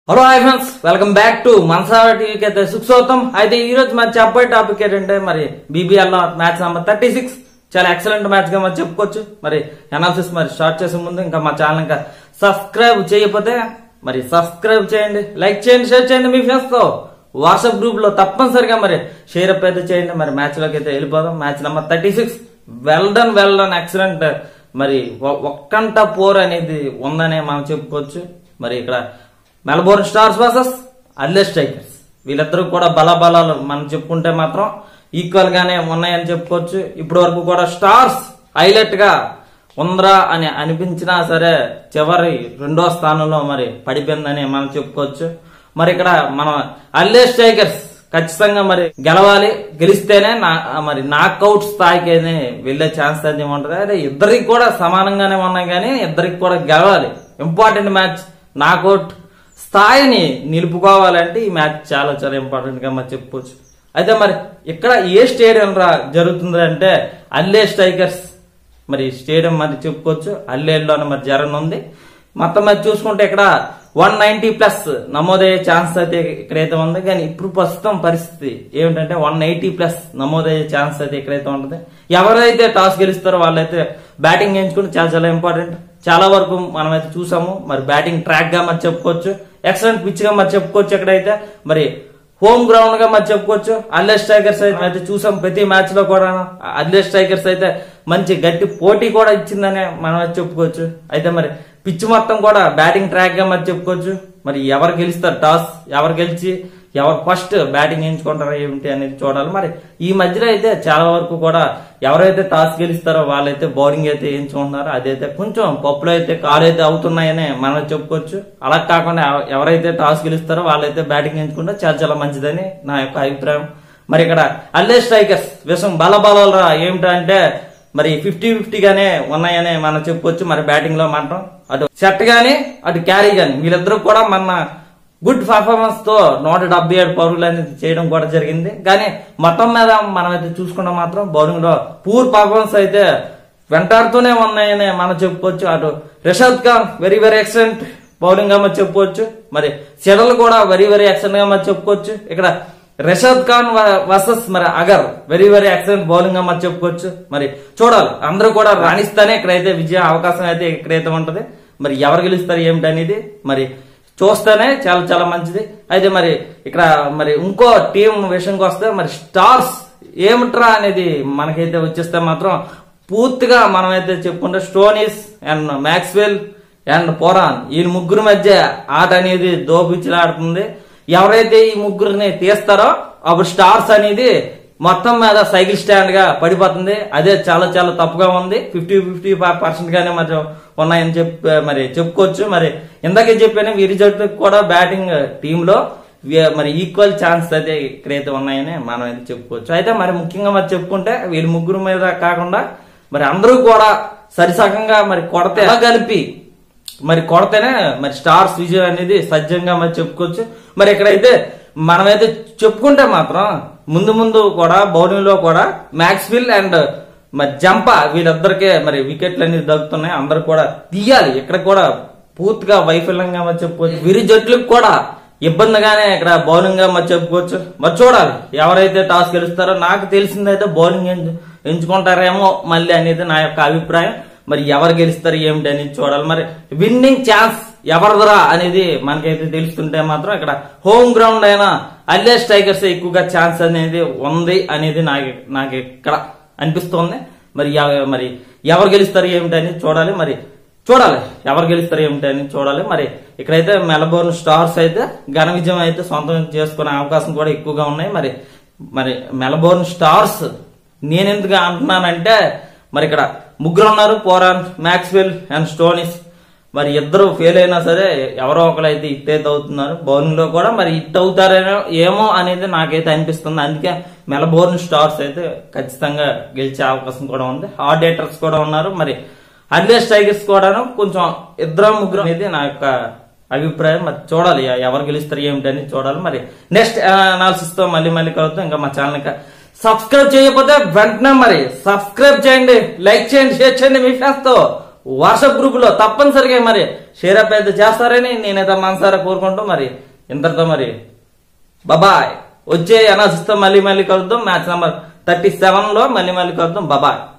hello hi friends welcome back to మనసావ టీవీకి అయితే సుఖసౌతం అయితే ఈ రోజు మరి చెప్పబోయే టాపిక్ ఏంటంటే మరి బీబీఎల్ లో మ్యాచ్ నెంబర్ థర్టీ సిక్స్ చాలా ఎక్సలెంట్ మ్యాచ్ గా మరి చెప్పుకోవచ్చు మరి అనాలిసిస్ మరి స్టార్ట్ చేసే ముందు ఇంకా మా ఛానల్ ఇంకా సబ్స్క్రైబ్ చేయకపోతే మరి సబ్స్క్రైబ్ చేయండి లైక్ చేయండి షేర్ చేయండి మీ ఫ్రెండ్స్ తో వాట్సాప్ గ్రూప్ లో తప్పనిసరిగా మరి షేర్ అప్ అయితే చేయండి మరి మ్యాచ్ లోకి అయితే వెళ్ళిపోదాం match number thirty six well done well done excellent మరి ఒ- ఒక్కంట పోర్ అనేది ఉందనే మనం చెప్పుకోవచ్చు మరి ఇక్కడ మెల్బోర్న్ స్టార్స్ వర్సెస్ అల్లే స్ట్రైకర్స్ వీళ్ళిద్దరూ కూడా బలాబలాలు మనం చెప్పుకుంటే మాత్రం ఈక్వల్ గానే ఉన్నాయని చెప్పుకోవచ్చు ఇప్పటి వరకు కూడా స్టార్స్ హైలైట్ గా ఉందరా అని అనిపించినా సరే చివరి రెండో స్థానంలో మరి పడిపోయిందని మనం చెప్పుకోవచ్చు మరి ఇక్కడ మన అల్లే స్ట్రైకర్స్ ఖచ్చితంగా మరి గెలవాలి గెలిస్తేనే నా మరి నాక్అవుట్ స్థాయికి అయితే వెళ్లే ఛాన్స్ అయితే ఉంటది అదే ఇద్దరికి కూడా సమానంగానే ఉన్నాయి కానీ ఇద్దరికి కూడా గెలవాలి ఇంపార్టెంట్ మ్యాచ్ నాకౌట్ స్థాయిని నిలుపుకోవాలంటే ఈ మ్యాచ్ చాలా చాలా ఇంపార్టెంట్ గా మరి చెప్పుకోవచ్చు అయితే మరి ఇక్కడ ఏ స్టేడియం రా జరుగుతుంది అంటే అల్లే స్ట్రైకర్స్ మరి స్టేడియం మరి చెప్పుకోవచ్చు అల్లేలోనే మరి జరగనుంది మొత్తం మరి చూసుకుంటే ఇక్కడ వన్ నైన్టీ ప్లస్ నమోదయ్యే ఛాన్స్ అయితే ఇక్కడైతే ఉంది కానీ ఇప్పుడు ప్రస్తుతం పరిస్థితి ఏమిటంటే వన్ ఎయిటీ ప్లస్ నమోదయ్యే ఛాన్స్ అయితే ఇక్కడైతే ఉంటుంది ఎవరైతే టాస్ గెలుస్తారో వాళ్ళైతే బ్యాటింగ్ ఎంచుకుని చాలా చాలా ఇంపార్టెంట్ చాలా వరకు మనమైతే చూసాము మరి బ్యాటింగ్ ట్రాక్ గా మరి చెప్పుకోవచ్చు ఎక్సలెంట్ పిచ్ గా మరి చెప్పుకోవచ్చు ఎక్కడైతే మరి హోమ్ గ్రౌండ్ గా మరి చెప్పుకోవచ్చు అల్లే స్ట్రైకర్స్ అయితే అయితే చూసాం ప్రతి మ్యాచ్ లో కూడా అల్లే స్ట్రైకర్స్ అయితే మంచి గట్టి పోటీ కూడా ఇచ్చిందనే మనం అయితే చెప్పుకోవచ్చు అయితే మరి పిచ్ మొత్తం కూడా బ్యాటింగ్ ట్రాక్ గా మరి చెప్పుకోవచ్చు మరి ఎవరు గెలుస్తారు టాస్ ఎవరు గెలిచి ఎవరు ఫస్ట్ బ్యాటింగ్ ఎంచుకుంటారో ఏమిటి అనేది చూడాలి మరి ఈ మధ్యలో అయితే చాలా వరకు కూడా ఎవరైతే టాస్ గెలుస్తారో వాళ్ళైతే బౌలింగ్ అయితే ఎంచుకుంటున్నారో అదైతే కొంచెం పప్పులు అయితే కాలు అయితే అవుతున్నాయని మనం చెప్పుకోవచ్చు అలా కాకుండా ఎవ- ఎవరైతే టాస్ గెలుస్తారో వాళ్ళైతే బ్యాటింగ్ ఎంచుకుంటే చాలా చాలా మంచిదని నా యొక్క అభిప్రాయం మరి ఇక్కడ అల్లే స్ట్రైకర్స్ విషయం బల బలాలు ఏమిటంటే మరి ఫిఫ్టీ ఫిఫ్టీ గానే ఉన్నాయని మనం చెప్పుకోవచ్చు మరి బ్యాటింగ్ లో మాత్రం అటు సెట్ గాని అటు క్యారీ గాని వీళ్ళిద్దరూ కూడా మన గుడ్ పర్ఫార్మెన్స్ తో నూట డెబ్బై ఏడు పరుగులు అనేది చేయడం కూడా జరిగింది కానీ మొత్తం మీద మనం అయితే చూసుకుంటే మాత్రం బౌలింగ్ లో పూర్ పర్ఫార్మెన్స్ అయితే వెంటాడుతూనే ఉన్నాయని మనం చెప్పుకోవచ్చు అటు Rishad Khan very very excellent bowling గా మరి చెప్పుకోవచ్చు మరి సెడల్ కూడా వెరీ వెరీ ఎక్సలెంట్ గా మరి చెప్పుకోవచ్చు ఇక్కడ రిషద్ ఖాన్ వర్సెస్ మరి Agar very very excellent bowling గా మరి చెప్పుకోవచ్చు మరి చూడాలి అందరూ కూడా రాణిస్తానే ఇక్కడైతే విజయ అవకాశం అయితే ఇక్కడైతే ఉంటది మరి ఎవరు గెలుస్తారు ఏమిటి అనేది మరి చూస్తేనే చాలా చాలా మంచిది అయితే మరి ఇక్కడ మరి ఇంకో టీం విషయంకి వస్తే మరి స్టార్స్ ఏమిట్రా అనేది మనకైతే వచ్చేస్తే మాత్రం పూర్తిగా మనమైతే చెప్పుకుంటే Stoinis and Maxwell and Pooran ఈ ముగ్గురు మధ్య ఆట అనేది దోపిచ్చిలాడుతుంది ఎవరైతే ఈ ముగ్గురిని తీస్తారో అప్పుడు స్టార్స్ అనేది మొత్తం మీద సైకిల్ స్టాండ్ గా పడిపోతుంది అదే చాలా చాలా తప్పుగా ఉంది ఫిఫ్టీ ఫిఫ్టీ పర్సెంట్ గానే మరి ఉన్నాయని చెప్పి మరి చెప్పుకోవచ్చు మరి ఇందాకే చెప్పాను వీరి జట్టుకు కూడా బ్యాటింగ్ టీమ్ లో వీ- మరి ఈక్వల్ ఛాన్స్ అయితే ఇక్కడైతే ఉన్నాయని మనం అయితే చెప్పుకోవచ్చు అయితే మరి ముఖ్యంగా మరి చెప్పుకుంటే వీళ్ళ ముగ్గురు మీద కాకుండా మరి అందరూ కూడా సరిసగంగా మరి కొడతే ఎలా కలిపి మరి కొడితేనే మరి స్టార్స్ విజయం అనేది సజ్జంగా మరి చెప్పుకోవచ్చు మరి ఇక్కడైతే మనమైతే చెప్పుకుంటే మాత్రం ముందు ముందు కూడా బౌలింగ్ లో కూడా మ్యాక్స్విల్ అండ్ మరి జంప వీళ్ళిద్దరికే మరి వికెట్లు అనేది దక్కుతున్నాయి అందరు కూడా తీయాలి ఇక్కడ కూడా పూర్తిగా వైఫల్యంగా మరి చెప్పుకోవచ్చు వీరి జట్లకు కూడా ఇబ్బందిగానే ఇక్కడ బౌలింగ్ గా మరి చెప్పుకోవచ్చు మరి చూడాలి ఎవరైతే టాస్ గెలుస్తారో నాకు తెలిసిందైతే బౌలింగ్ ఎంచు- ఎంచుకుంటారేమో మళ్ళీ అనేది నా యొక్క అభిప్రాయం మరి ఎవరు గెలుస్తారు ఏమిటి అనేది చూడాలి మరి విన్నింగ్ ఛాన్స్ ఎవరిదరా అనేది మనకైతే తెలుస్తుంటే మాత్రం ఇక్కడ హోమ్ గ్రౌండ్ అయినా అల్లే స్ట్రైకర్స్ ఎక్కువగా ఛాన్స్ అనేది ఉంది అనేది నాకు నాకు ఇక్కడ అనిపిస్తోంది మరి ఎవ- మరి ఎవరు గెలుస్తారు ఏమిటి అనేది చూడాలి మరి చూడాలి ఎవరు గెలుస్తారు ఏమిటి అని చూడాలి మరి ఇక్కడైతే మెలబోర్న్ స్టార్స్ అయితే ఘన విజయం అయితే సొంతం చేసుకునే అవకాశం కూడా ఎక్కువగా ఉన్నాయి మరి మరి మెలబోర్న్ స్టార్స్ నేనెందుకు అంటున్నానంటే మరి ఇక్కడ ముగ్గురు ఉన్నారు పోరాన్ మ్యాక్స్వెల్ అండ్ స్టోనిస్ మరి ఇద్దరు ఫెయిల్ అయినా సరే ఎవరో ఒకరు అయితే హిట్ అయితే అవుతున్నారు బౌలింగ్ లో కూడా మరి హిట్ అవుతారేమో ఏమో అనేది నాకైతే అనిపిస్తుంది అందుకే మెలబోర్న్ స్టార్స్ అయితే ఖచ్చితంగా గెలిచే అవకాశం కూడా ఉంది హార్డ్ హేటర్స్ కూడా ఉన్నారు మరి అల్లే స్ట్రైకర్స్ కూడాను కొంచెం ఇద్దరు ముగ్గురు అనేది నా యొక్క అభిప్రాయం మరి చూడాలి ఎ- ఎవరు గెలుస్తారు ఏమిటి అని చూడాలి మరి నెక్స్ట్ అనాలిసిస్ తో మళ్ళీ మళ్ళీ కలుగుతాం ఇంకా మా ఛానల్ ఇంకా సబ్స్క్రైబ్ చేయకపోతే వెంటనే మరి సబ్స్క్రైబ్ చేయండి లైక్ చేయండి షేర్ చేయండి మీ ఫ్రెండ్స్ తో వాట్సాప్ గ్రూప్ లో తప్పనిసరిగా మరి షేర్ అప్ అయితే చేస్తారని నేనైతే మనసారా కోరుకుంటూ మరి ఇంతటితో మరి బాబాయ్ వచ్చే అనాసిస్తో మళ్ళీ మళ్ళీ కలుద్దాం మ్యాచ్ నెంబర్ థర్టీ సెవెన్ లో మళ్ళీ మళ్ళీ కలుద్దాం బాబాయ్